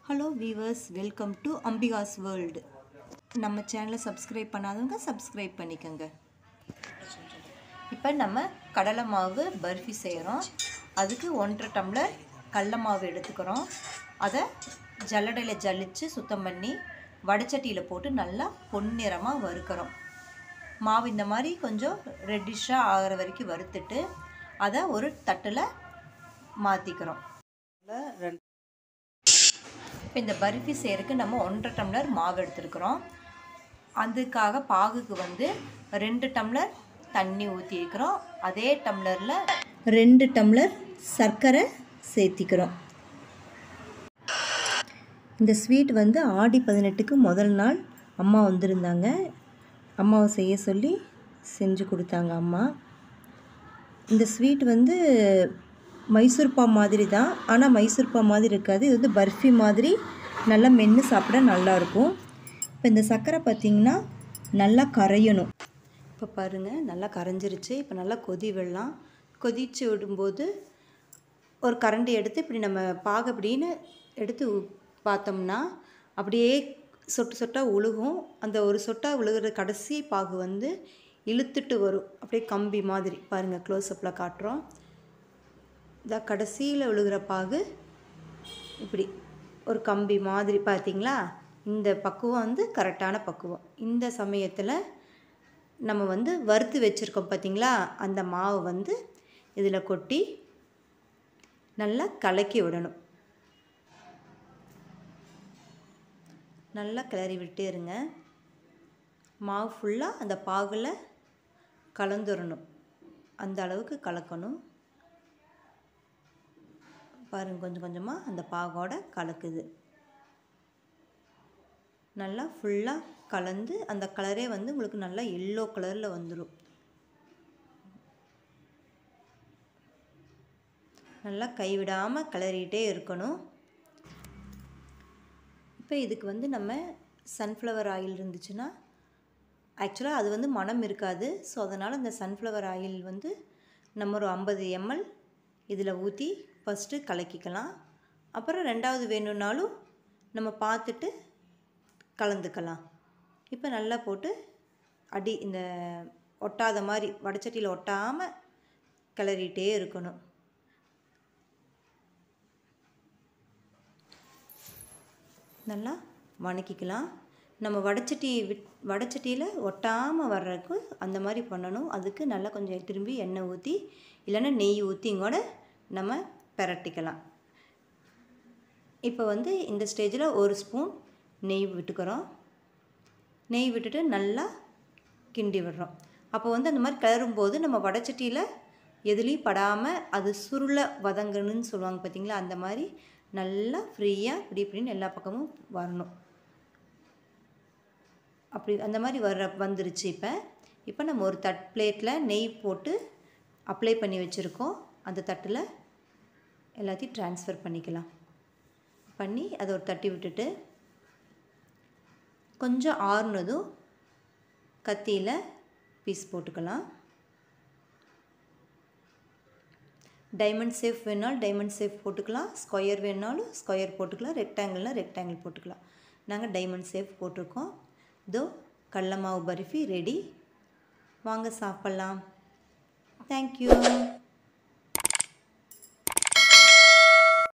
hello viewers welcome to Ambika's world நம்ம சேனலை subscribe பண்ணாதவங்க சப்ஸ்கிரைப் பண்ணிக்கோங்க இப்போ நம்ம கடலை மாவு பர்ஃபி செய்கிறோம் அதுக்கு ஒன்றரை டம்ளர் கடல மாவு எடுத்துக்கிறோம் அதை ஜல்லடையில் ஜலிச்சு சுத்தம் பண்ணி வடைச்சட்டியில் போட்டு நல்லா பொன்னிறமாக வறுக்கிறோம் மாவு இந்த மாதிரி கொஞ்சம் ரெட்டிஷாக ஆகிற வரைக்கும் வறுத்துட்டு அதை ஒரு தட்டில் மாற்றிக்கிறோம் இப்போ இந்த பர்ஃபி செய்கிறதுக்கு நம்ம ஒன்றரை டம்ளர் மாவு எடுத்துருக்குறோம் அதுக்காக பாகுக்கு வந்து ரெண்டு டம்ளர் தண்ணி ஊற்றிருக்கிறோம் அதே டம்ளரில் ரெண்டு டம்ளர் சர்க்கரை சேர்த்திக்கிறோம் இந்த ஸ்வீட் வந்து ஆடி பதினெட்டுக்கு முதல் நாள் அம்மா வந்திருந்தாங்க அம்மாவை செய்ய சொல்லி செஞ்சு கொடுத்தாங்க அம்மா இந்த ஸ்வீட் வந்து மைசூர்பா மாதிரி தான் ஆனால் மைசூர்பா மாதிரி இருக்காது இது வந்து பர்ஃபி மாதிரி நல்லா மென்று சாப்பிட நல்லாயிருக்கும் இப்போ இந்த சர்க்கரை பார்த்திங்கன்னா நல்லா கரையணும் இப்போ பாருங்கள் நல்லா கரைஞ்சிருச்சு இப்போ நல்லா கொதி விடலாம் கொதித்து விடும்போது ஒரு கரண்டி எடுத்து இப்படி நம்ம பாகு அப்படின்னு எடுத்து உ- பார்த்தோம்னா அப்படியே சொட்டு சொட்டாக உழுகும் அந்த ஒரு சொட்டாக விழுகிற கடைசி பாகு வந்து இழுத்துட்டு வரும் அப்படியே கம்பி மாதிரி பாருங்கள் க்ளோஸ்அப்பில் காட்டுறோம் இந்த கடைசியில் விழுகிற பாகு இப்படி ஒரு கம்பி மாதிரி பார்த்தீங்களா இந்த பக்குவம் வந்து கரெக்டான பக்குவம் இந்த சமயத்தில் நம்ம வந்து வறுத்து வச்சுருக்கோம் பார்த்தீங்களா அந்த மாவு வந்து இதில் கொட்டி நல்லா கலக்கி விடணும் நல்லா கிளறி விட்டே இருங்க மாவு ஃபுல்லாக அந்த பாகில் கலந்துடணும் அந்த அளவுக்கு கலக்கணும் பாருங்க கொஞ்சம் கொஞ்சமாக அந்த பாகோட கலக்குது நல்லா ஃபுல்லாக கலந்து அந்த கலரே வந்து உங்களுக்கு நல்லா எல்லோ கலரில் வந்துடும் நல்லா கைவிடாமல் கிளறிட்டே இருக்கணும் இப்போ இதுக்கு வந்து நம்ம சன்ஃப்ளவர் ஆயில் இருந்துச்சுன்னா ஆக்சுவலாக அது வந்து மனம் இருக்காது ஸோ அதனால் இந்த சன்ஃப்ளவர் ஆயில் வந்து நம்ம ஒரு ஐம்பது எம்எல் இதில் ஊற்றி ஃபஸ்ட்டு கலக்கிக்கலாம் அப்புறம் ரெண்டாவது வேணும்னாலும் நம்ம பார்த்துட்டு கலந்துக்கலாம் இப்போ நல்லா போட்டு அடி இந்த ஒட்டாத மாதிரி வடச்சட்டியில் ஒட்டாமல் கிளறிட்டே இருக்கணும் நல்லா வணக்கிக்கலாம் நம்ம வடச்சட்டி விட் வடச்சட்டியில் ஒட்டாமல் வர்றதுக்கு அந்த மாதிரி பண்ணணும் அதுக்கு நல்லா கொஞ்சம் திரும்பி எண்ணெய் ஊற்றி இல்லைன்னா நெய் ஊற்றியும் கூட நம்ம பிரட்டிக்கலாம் இப்போ வந்து இந்த ஸ்டேஜில் ஒரு ஸ்பூன் நெய் விட்டுக்கிறோம் நெய் விட்டுட்டு நல்லா கிண்டி விடுறோம் அப்போ வந்து அந்த மாதிரி கிளறும்போது நம்ம வடச்சட்டியில் எதுலேயும் படாமல் அது சுருள வதங்கணும்னு சொல்லுவாங்க பார்த்தீங்களா அந்த மாதிரி நல்லா ஃப்ரீயாக இப்படி இப்படின்னு எல்லா பக்கமும் வரணும் அப்படி அந்த மாதிரி வர்ற வந்துருச்சு இப்போ இப்போ நம்ம ஒரு தட் பிளேட்டில் நெய் போட்டு அப்ளை பண்ணி வச்சுருக்கோம் அந்த தட்டில் எல்லாத்தையும் ட்ரான்ஸ்ஃபர் பண்ணிக்கலாம் பண்ணி அதை ஒரு தட்டி விட்டுட்டு கொஞ்சம் ஆறுனதும் கத்தியில் பீஸ் போட்டுக்கலாம் டைமண்ட் சேஃப் வேணாலும் டைமண்ட் சேஃப் போட்டுக்கலாம் ஸ்கொயர் வேணாலும் ஸ்கொயர் போட்டுக்கலாம் ரெக்டாங்கிள்னா ரெக்டாங்கிள் போட்டுக்கலாம் நாங்கள் டைமண்ட் சேஃப் போட்டிருக்கோம் இதோ கடல மாவு பர்ஃபி ரெடி வாங்க சாப்பிட்லாம் தேங்க்யூ